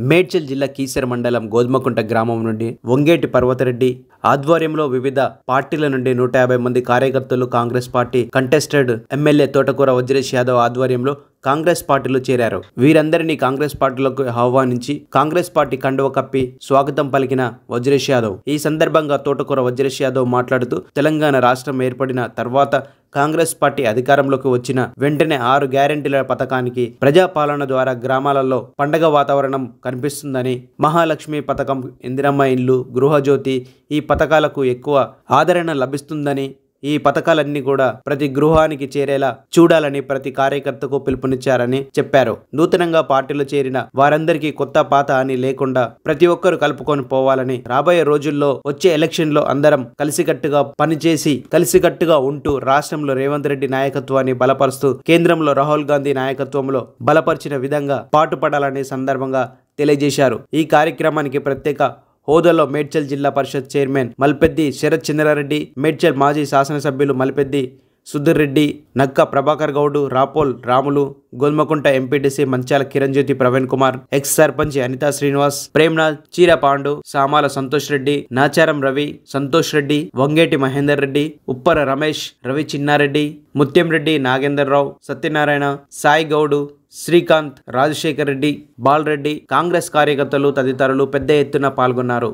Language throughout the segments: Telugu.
మేడ్చల్ జిల్లా కీసర మండలం గోధుమకుంట గ్రామం నుండి వంగేటి పర్వతరెడ్డి ఆధ్వర్యంలో వివిధ పార్టీల నుండి నూట యాభై మంది కార్యకర్తలు కాంగ్రెస్ పార్టీ కంటెస్టెడ్ ఎమ్మెల్యే తోటకూర వజ్రేష్ యాదవ్ ఆధ్వర్యంలో కాంగ్రెస్ పార్టీలో చేరారు వీరందరినీ కాంగ్రెస్ పార్టీలోకి ఆహ్వానించి కాంగ్రెస్ పార్టీ కండువ కప్పి స్వాగతం పలికిన వజ్రేష్ యాదవ్ ఈ సందర్భంగా తోటకూర వజ్రేష్ యాదవ్ మాట్లాడుతూ తెలంగాణ రాష్ట్రం ఏర్పడిన తర్వాత కాంగ్రెస్ పార్టీ అధికారంలోకి వచ్చిన వెంటనే ఆరు గ్యారెంటీల పథకానికి ప్రజాపాలన ద్వారా గ్రామాలలో పండగ వాతావరణం కనిపిస్తుందని మహాలక్ష్మి పథకం ఇందిరమ్మ ఇల్లు గృహజ్యోతి ఈ పథకాలకు ఎక్కువ ఆదరణ లభిస్తుందని ఈ పథకాలన్నీ కూడా ప్రతి గృహానికి చేరేలా చూడాలని ప్రతి కార్యకర్తకు పిలుపునిచ్చారని చెప్పారు నూతనంగా పార్టీలో చేరిన వారందరికీ కొత్త పాత అని లేకుండా ప్రతి ఒక్కరు కలుపుకొని పోవాలని రాబోయే రోజుల్లో వచ్చే ఎలక్షన్ లో అందరం కలిసికట్టుగా పనిచేసి కలిసికట్టుగా ఉంటూ రాష్ట్రంలో రేవంత్ రెడ్డి నాయకత్వాన్ని బలపరుస్తూ కేంద్రంలో రాహుల్ గాంధీ నాయకత్వంలో బలపరిచిన విధంగా పాటుపడాలని సందర్భంగా తెలియజేశారు ఈ కార్యక్రమానికి ప్రత్యేక హోదాలో మేడ్చల్ జిల్లా పరిషత్ చైర్మన్ మల్పెద్ది శరత్ చంద్రారెడ్డి మేడ్చల్ మాజీ శాసనసభ్యులు మల్పెద్ది సుధీర్ రెడ్డి నక్క ప్రభాకర్ గౌడ్ రాపోల్ రాములు గోల్మకుంట ఎంపీటీసీ మంచాల కిరణ్ జ్యోతి ప్రవీణ్ కుమార్ ఎక్స్ సర్పంచ్ అనితా శ్రీనివాస్ ప్రేమ్నాథ్ చీర పాండు సామాల సంతోష్ రెడ్డి నాచారం రవి సంతోష్ రెడ్డి వంగేటి మహేందర్ రెడ్డి ఉప్పర రమేష్ రవి చిన్నారెడ్డి ముత్యం రెడ్డి నాగేందర్ రావు సత్యనారాయణ సాయి గౌడు శ్రీకాంత్ రాజశేఖర్ రెడ్డి బాలరెడ్డి కాంగ్రెస్ కార్యకర్తలు తదితరులు పెద్ద ఎత్తున పాల్గొన్నారు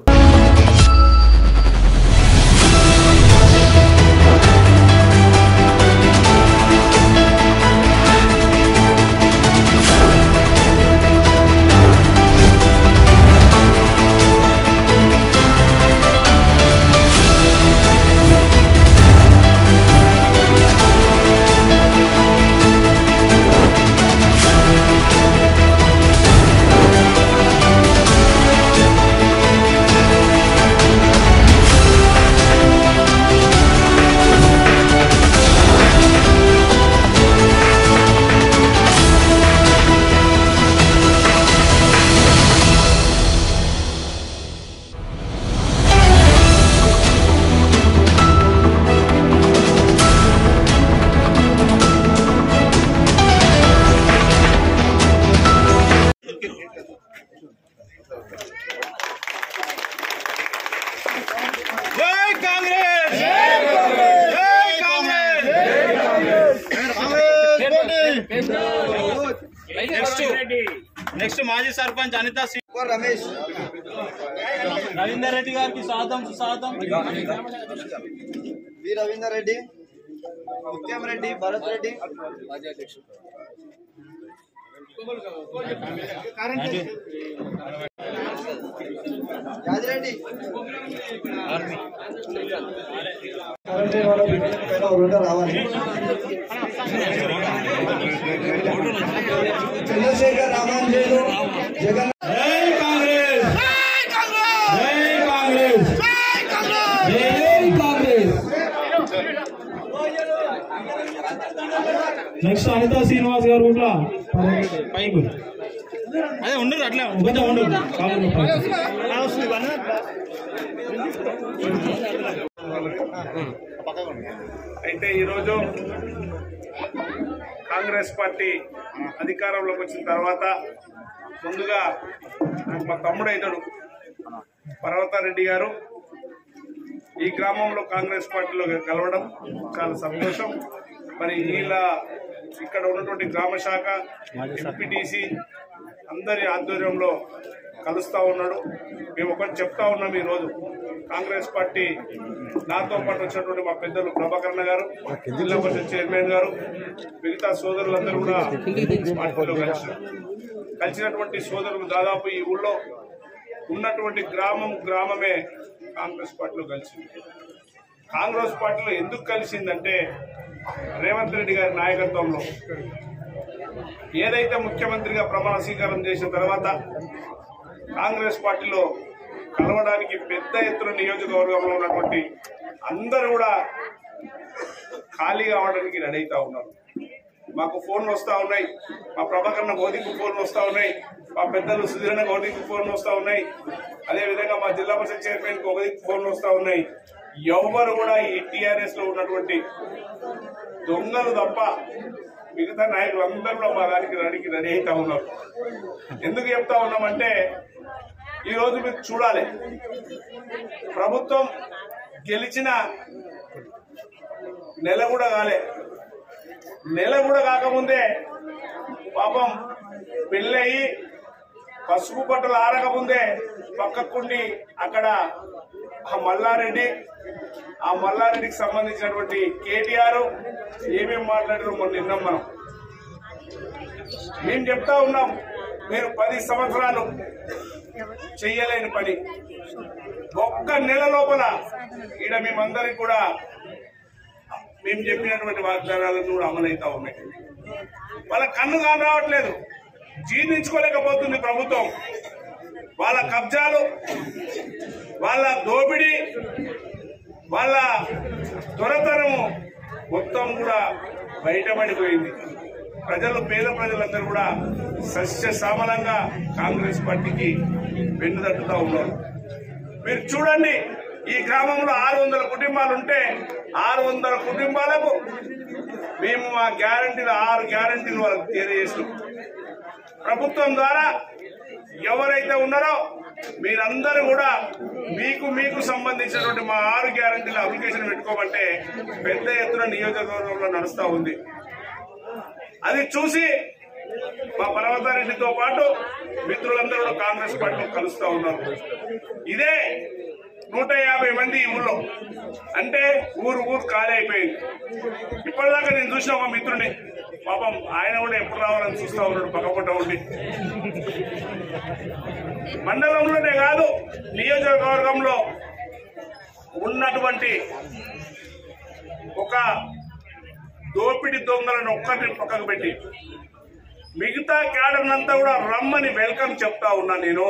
జై కాంగ్రెస్ జై కాంగ్రెస్ నెక్స్ట్ నెక్స్ట్ మాజీ సర్పంచ్ అనిత సింగ్ రమేష్ రవీందర్ రెడ్డి గారికి స్వాగతం సుస్వాగతం వి రవీందర్ రెడ్డి ముత్యం రెడ్డి భరత్ రెడ్డి యాదిరెడ్డి రావాలి చంద్రశేఖర్ రామాంజేలు జగన్ జై కాంగ్రెస్ జై కాంగ్రెస్ జై కాంగ్రెస్ నెక్స్ట్ అనిత శ్రీనివాస్ గారు కూడా పైపు అదే ఉండరు అట్లా కొంచెం ఉండరు అయితే ఈరోజు కాంగ్రెస్ పార్టీ అధికారంలోకి వచ్చిన తర్వాత ముందుగా నాకు మా తమ్ముడు అవుతాడు పర్వతారెడ్డి గారు ఈ గ్రామంలో కాంగ్రెస్ పార్టీలో కలవడం చాలా సంతోషం మరి ఇలా ఇక్కడ ఉన్నటువంటి గ్రామ శాఖ ఎంపీటీసీ అందరి ఆధ్వర్యంలో కలుస్తా ఉన్నాడు మేము ఒకటి చెప్తా ఉన్నాం ఈరోజు కాంగ్రెస్ పార్టీ నాతో పాటు వచ్చినటువంటి మా పెద్దలు ప్రభాకరణ గారు జిల్లా పరిషత్ చైర్మన్ గారు మిగతా సోదరులందరూ కూడా పార్టీలో కలిసినారు కలిసినటువంటి సోదరులు దాదాపు ఈ ఊళ్ళో ఉన్నటువంటి గ్రామం గ్రామమే కాంగ్రెస్ పార్టీలో కలిసింది కాంగ్రెస్ పార్టీలో ఎందుకు కలిసిందంటే రేవంత్ రెడ్డి గారి నాయకత్వంలో ఏదైతే ముఖ్యమంత్రిగా ప్రమాణ స్వీకారం చేసిన తర్వాత కాంగ్రెస్ పార్టీలో కలవడానికి పెద్ద ఎత్తున నియోజకవర్గంలో ఉన్నటువంటి అందరూ కూడా ఖాళీ కావడానికి రెడీ అవుతా ఉన్నారు మాకు ఫోన్లు వస్తూ ఉన్నాయి మా ప్రభాకరణ గోధికు ఫోన్లు వస్తూ ఉన్నాయి మా పెద్దలు సుధీరణ గోధికి ఫోన్లు వస్తూ ఉన్నాయి అదేవిధంగా మా జిల్లా పరిషత్ చైర్మన్ గోధికి ఫోన్లు వస్తూ ఉన్నాయి ఎవరు కూడా ఈ టీఆర్ఎస్ లో ఉన్నటువంటి దొంగలు తప్ప మిగతా నాయకులందరూ కూడా మా దానికి రెడీకి రెడీ అవుతా ఉన్నారు ఎందుకు చెప్తా ఉన్నామంటే ఈ రోజు మీరు చూడాలి ప్రభుత్వం గెలిచిన నెల కూడా కాలే నెల కూడా కాకముందే పాపం పెళ్ళయి పసుపు బట్టలు ఆరకముందే పక్కకుండి అక్కడ ఆ మల్లారెడ్డి ఆ మల్లారెడ్డికి సంబంధించినటువంటి కేటీఆర్ ఏమేమి మాట్లాడారో మొన్న విన్నాం మనం మేము చెప్తా ఉన్నాం మీరు పది సంవత్సరాలు చెయ్యలేని పని ఒక్క నెల లోపల ఈడ మేమందరికి కూడా మేము చెప్పినటువంటి వాగ్దానాలను కూడా అమలవుతా ఉన్నాయి వాళ్ళ కన్ను కాని రావట్లేదు జీర్ణించుకోలేకపోతుంది ప్రభుత్వం వాళ్ళ కబ్జాలు వాళ్ళ దోపిడీ వాళ్ళ దొరతనము మొత్తం కూడా బయటపడిపోయింది ప్రజలు పేద ప్రజలందరూ కూడా సస్య సామలంగా కాంగ్రెస్ పార్టీకి వెన్నుదట్టుతా ఉన్నారు మీరు చూడండి ఈ గ్రామంలో ఆరు వందల కుటుంబాలు ఉంటే ఆరు వందల కుటుంబాలకు మేము మా గ్యారంటీలు ఆరు గ్యారంటీలు వాళ్ళకి తెలియజేస్తున్నాం ప్రభుత్వం ద్వారా ఎవరైతే ఉన్నారో మీరందరూ కూడా మీకు మీకు సంబంధించినటువంటి మా ఆరు గ్యారంటీల అప్లికేషన్ పెట్టుకోమంటే పెద్ద ఎత్తున నియోజకవర్గంలో నడుస్తా ఉంది అది చూసి మా పర్వతారెడ్డితో పాటు మిత్రులందరూ కూడా కాంగ్రెస్ పార్టీ కలుస్తా ఉన్నారు ఇదే నూట యాభై మంది ఈ ఊళ్ళో అంటే ఊరు ఊరు ఖాళీ అయిపోయింది ఇప్పటిదాకా నేను చూసిన ఒక మిత్రుని పాపం ఆయన కూడా ఎప్పుడు రావాలని చూస్తా ఉన్నాడు పక్కపొట్ట ఉండి మండలంలోనే కాదు నియోజకవర్గంలో ఉన్నటువంటి ఒక దోపిడి దొంగలను ఒక్కరిని పక్కకు పెట్టి మిగతా క్యాడర్ అంతా కూడా రమ్మని వెల్కమ్ చెప్తా ఉన్నా నేను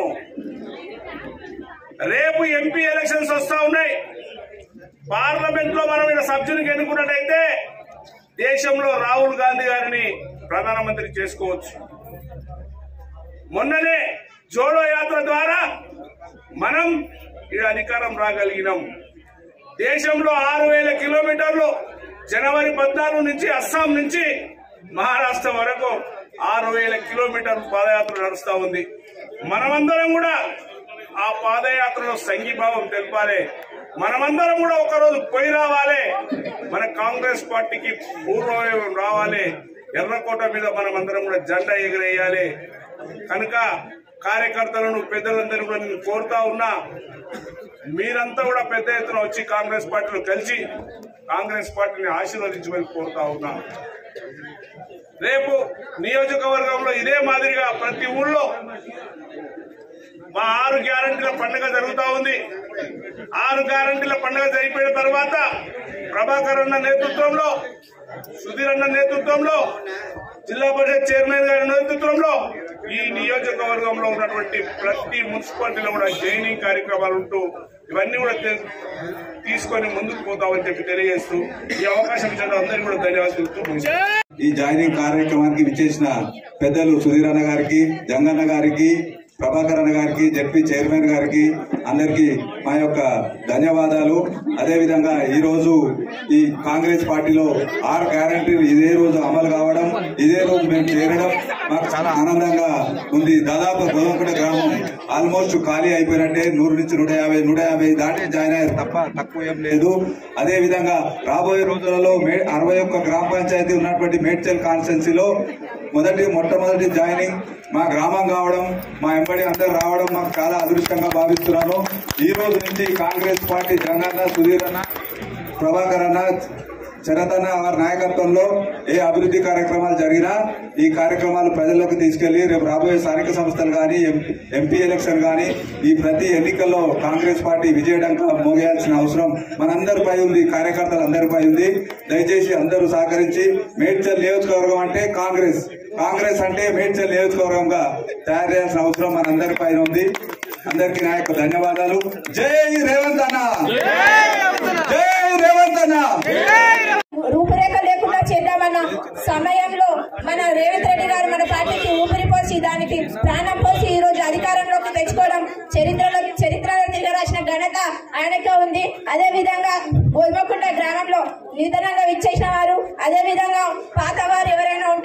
రేపు ఎంపీ ఎలక్షన్స్ వస్తా ఉన్నాయి పార్లమెంట్ లో మనం ఇలా సభ్యునికి ఎన్నుకున్నట్టయితే దేశంలో రాహుల్ గాంధీ గారిని ప్రధానమంత్రి చేసుకోవచ్చు మొన్ననే జోడో యాత్ర ద్వారా మనం ఈ అధికారం రాగలిగినాం దేశంలో ఆరు వేల కిలోమీటర్లు జనవరి పద్నాలుగు నుంచి అస్సాం నుంచి మహారాష్ట్ర వరకు ఆరు వేల కిలోమీటర్లు పాదయాత్ర నడుస్తా ఉంది మనమందరం కూడా ఆ పాదయాత్రలో సంఘీభావం తెలపాలి మనమందరం కూడా ఒకరోజు పోయి రావాలి మన కాంగ్రెస్ పార్టీకి పూర్వం రావాలి ఎర్రకోట మీద మనమందరం కూడా జెండా ఎగిరేయాలి కనుక కార్యకర్తలను పెద్దలందరూ కూడా నేను కోరుతా ఉన్నా మీరంతా కూడా పెద్ద ఎత్తున వచ్చి కాంగ్రెస్ పార్టీలో కలిసి కాంగ్రెస్ పార్టీని ఆశీర్వదించమని కోరుతా ఉన్నా రేపు నియోజకవర్గంలో ఇదే మాదిరిగా ప్రతి ఊళ్ళో మా ఆరు గ్యారంటీల పండుగ జరుగుతా ఉంది ఆరు గ్యారంటీల పండుగ జరిగిపోయిన తర్వాత ప్రభాకర్ అన్న నేతృత్వంలో సుధీర్ అన్న నేతృత్వంలో జిల్లా పరిషత్ చైర్మన్ గారి నేతృత్వంలో ఈ నియోజకవర్గంలో ఉన్నటువంటి ప్రతి మున్సిపాలిటీలో కూడా జైనింగ్ కార్యక్రమాలు ఉంటూ ఇవన్నీ కూడా తె- తీసుకొని ముందుకు పోతామని చెప్పి తెలియజేస్తూ ఈ అవకాశం ఇచ్చిన అందరికీ కూడా ధన్యవాదాలు తెలుపుతూ ముగిస్తున్నాను. ఈ జాయినింగ్ కార్యక్రమానికి విచ్చేసిన పెద్దలు సుధీర్ అన్న గారికి జంగన్న గారికి ప్రభాకర్ అన్న గారికి జడ్పీ చైర్మన్ గారికి అందరికి మా యొక్క ధన్యవాదాలు అదేవిధంగా ఈ రోజు ఈ కాంగ్రెస్ పార్టీలో ఆరు గ్యారంటీలు ఇదే రోజు అమలు కావడం ఇదే రోజు మేము చేరడం మాకు చాలా ఆనందంగా ఉంది దాదాపు గోదంపేట గ్రామం ఆల్మోస్ట్ ఖాళీ అయిపోయినట్టే నూరు నుంచి నూట యాభై నూట యాభై దాటి జాయిన్ అయ్యారు తప్ప తక్కువ ఏం లేదు అదే విధంగా రాబోయే రోజులలో మే- అరవై ఒక్క గ్రామ పంచాయతీ ఉన్నటువంటి మేడ్చల్ కాన్స్టెన్సీలో మొదటి మొట్టమొదటి జాయినింగ్ మా గ్రామం కావడం మా ఎంబడి అందరు రావడం మాకు చాలా అదృష్టంగా భావిస్తున్నాను ఈ రోజు నుంచి కాంగ్రెస్ పార్టీ జగనన్న సుధీర్ అన్న ప్రభాకర్ అన్న శరత్ అన్న వారి నాయకత్వంలో ఏ అభివృద్ధి కార్యక్రమాలు జరిగినా ఈ కార్యక్రమాలు ప్రజల్లోకి తీసుకెళ్లి రేపు రాబోయే స్థానిక సంస్థలు కానీ ఎంపీ ఎలక్షన్ కానీ ఈ ప్రతి ఎన్నికల్లో కాంగ్రెస్ పార్టీ విజయడంగా మోగేయాల్సిన అవసరం మనందరిపై ఉంది కార్యకర్తలందరిపై ఉంది దయచేసి అందరూ సహకరించి మేడ్చల్ నియోజకవర్గం అంటే కాంగ్రెస్ కాంగ్రెస్ అంటే మేడ్చల్ నియోజకవర్గంగా తయారు చేయాల్సిన అవసరం మనందరిపై ఉంది అందరికీ నా యొక్క ధన్యవాదాలు జై రేవంత్ అన్న జై రేవంత్ అన్న రూపురేఖ లేకుండా చేద్దామన్న సమయంలో మన రేవంత్ రెడ్డి గారు మన పార్టీకి ఊపిరి పోసి దానికి ప్రాణం పోసి ఈ రోజు అధికారంలోకి తెచ్చుకోవడం చరిత్రలో చరిత్రలో తిరగరాసిన ఘనత ఆయనకే ఉంది అదే విధంగా గోల్మకుంట గ్రామంలో నిధనంగా విచ్చేసిన వారు అదే విధంగా పాత వారు ఎవరైనా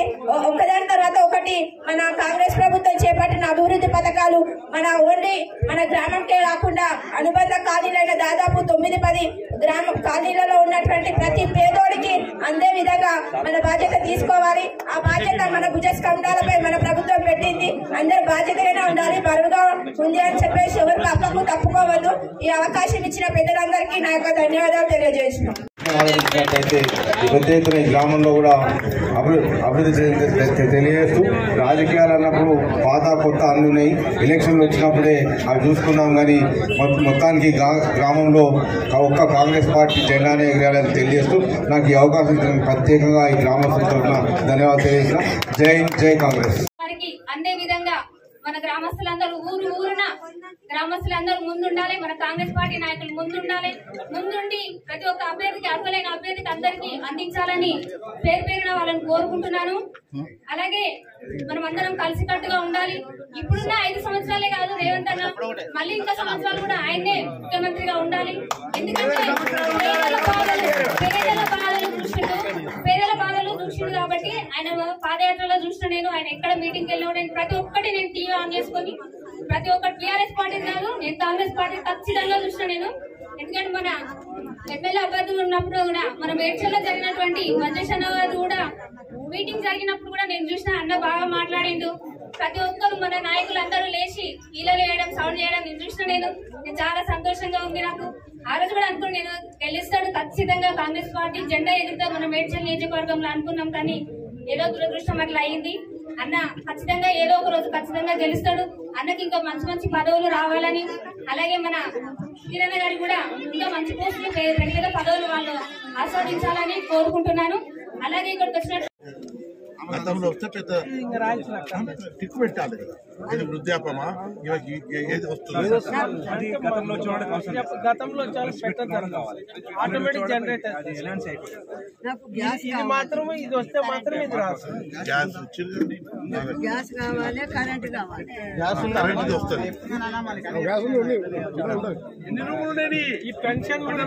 ఒ- ఒకదాని తర్వాత ఒకటి మన కాంగ్రెస్ ప్రభుత్వం చేపట్టిన అభివృద్ధి పథకాలు మన ఓన్లీ మన గ్రామంకే కాకుండా అనుబంధ ఖాళీలైన దాదాపు తొమ్మిది పది గ్రామ ఖాళీలలో ఉన్నటువంటి ప్రతి పేదోడికి అందే విధంగా మన బాధ్యత తీసుకోవాలి ఆ బాధ్యత మన భుజస్కంధాలపై మన ప్రభుత్వం పెట్టింది అందరు బాధ్యతగానే ఉండాలి బరువుగా ఉంది అని చెప్పేసి ఎవరికి అప్పకు తప్పుకోవద్దు ఈ అవకాశం ఇచ్చిన పెద్దలందరికీ నా యొక్క ధన్యవాదాలు తెలియజేస్తున్నాం ఆలోచించినట్లయితే పెద్ద ఎత్తున ఈ గ్రామంలో కూడా అభివృద్ధి అభివృద్ధి చెంది- తె- తెలియజేస్తూ రాజకీయాలు అన్నప్పుడు పాత కొత్త అన్ని ఉన్నాయి ఎలక్షన్లు వచ్చినప్పుడే అవి చూసుకున్నాం కానీ మొ- మొత్తానికి గా- గ్రామంలో కా- ఒక్క కాంగ్రెస్ పార్టీ జెండానే ఎగరాలని తెలియజేస్తూ నాకు ఈ అవకాశం ఇచ్చినందుకు ప్రత్యేకంగా ఈ గ్రామస్తుల తరఫున ధన్యవాదాలు తెలియజేసిన జై జై కాంగ్రెస్ వారికి అందే విధంగా మన గ్రామస్తులందరూ ఊరు ఊరున గ్రామస్తులందరూ ముందుండాలి మన కాంగ్రెస్ పార్టీ నాయకులు ముందుండాలి ముందుండి ప్రతి ఒక్క అభ్యర్థికి అర్హులైన అభ్యర్థికి అందరికీ అందించాలని పేరు పేరున వాళ్ళని కోరుకుంటున్నాను అలాగే మనం అందరం కలిసికట్టుగా ఉండాలి ఇప్పుడున్న ఐదు సంవత్సరాలే కాదు రేవంత్ అన్న మళ్ళీ ఇంకా సంవత్సరాలు కూడా ఆయనే ముఖ్యమంత్రిగా ఉండాలి ఎందుకంటే పేదల బాధలు పేదల బాధలు చూసిండు పేదల బాధలు చూసిండు కాబట్టి ఆయన పాదయాత్రలో చూసిన నేను ఆయన ఎక్కడ మీటింగ్ వెళ్ళినా నేను ప్రతి ఒక్కటి నేను టీవీ ఆన్ చేసుకొని ప్రతి ఒక్క టీఆర్ఎస్ పార్టీ కాదు నేను కాంగ్రెస్ పార్టీ ఖచ్చితంగా చూసిన నేను ఎందుకంటే మన ఎమ్మెల్యే అభ్యర్థి ఉన్నప్పుడు కూడా మన మేడ్చల్లో జరిగినటువంటి మంజేష్ గారు కూడా మీటింగ్ జరిగినప్పుడు కూడా నేను చూసిన అన్న బాగా మాట్లాడిండు ప్రతి ఒక్కరు మన నాయకులందరూ లేచి ఈలలు వేయడం సౌండ్ చేయడం నేను చూసిన నేను నేను చాలా సంతోషంగా ఉంది నాకు ఆ రోజు కూడా అనుకుని నేను గెలుస్తాడు ఖచ్చితంగా కాంగ్రెస్ పార్టీ జెండా ఎగురుతా మన మేడ్చల్ నియోజకవర్గంలో అనుకున్నాం కానీ ఏదో దురదృష్టం అట్లా అయింది అన్న ఖచ్చితంగా ఏదో ఒక రోజు ఖచ్చితంగా గెలుస్తాడు అన్నకి ఇంకా మంచి మంచి పదవులు రావాలని అలాగే మన కిరణ్ గారి కూడా ఇంకా మంచి పోస్టులు పెద్ద పెద్ద పదవులు వాళ్ళు ఆస్వాదించాలని కోరుకుంటున్నాను అలాగే ఇక్కడికి వచ్చినట్టు గతంలో వస్తే పెద్ద టిక్ పెట్టాలి కదా ఇది వృద్ధాపమా ఇవాళ ఏ- ఏది వస్తుంది గతంలో చాలా పెట్టద్దు కావాలి ఆటోమేటిక్ జనరేటర్ ఇది మాత్రమే ఇది వస్తే మాత్రం ఇది రాదు గ్యాస్ వచ్చింది గ్యాస్ కావాలి కరెంట్ కావాలి గ్యాస్ కరెంట్ ఇది వస్తుంది ఈ పెన్షన్ కూడా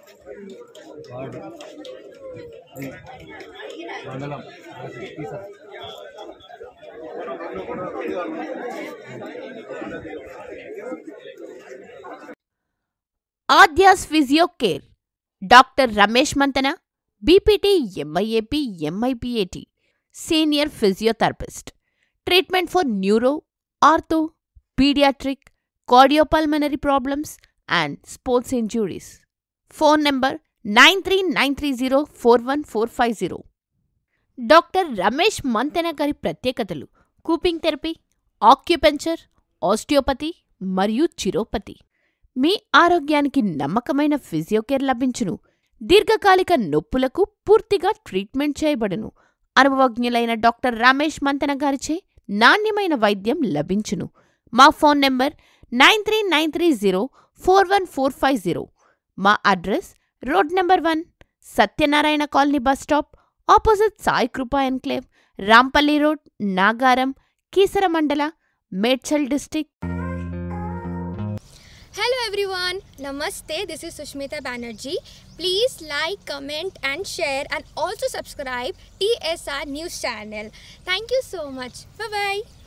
Aadyas physio care doctor Ramesh Mantena BPT MIAP MIPAT senior physiotherapist treatment for neuro ortho paediatric cardiopulmonary problems and sports injuries phone number nine three nine three zero four one four five zero doctor Ramesh Mantena గారి ప్రత్యేకతలు కూపింగ్ థెరపీ ఆక్యుపెంచర్ ఆస్టియోపతి మరియు చిరోపతి మీ ఆరోగ్యానికి నమ్మకమైన ఫిజియోకేర్ లభించును దీర్ఘకాలిక నొప్పులకు పూర్తిగా ట్రీట్మెంట్ చేయబడును అనుభవజ్ఞులైన డాక్టర్ రమేష్ మంతెన గారిచే నాణ్యమైన వైద్యం లభించును మా phone number nine three nine three zero four one four five zero మా address road number one Satyanarayana colony bus stop opposite Sai Krupa enclave Rampally road Nagaram Keesara మండల Medchal district Hello everyone, Namaste. This is Sushmita Banerjee. Please like, comment, and share, and also subscribe TSR News channel. Thank you so much. Bye bye.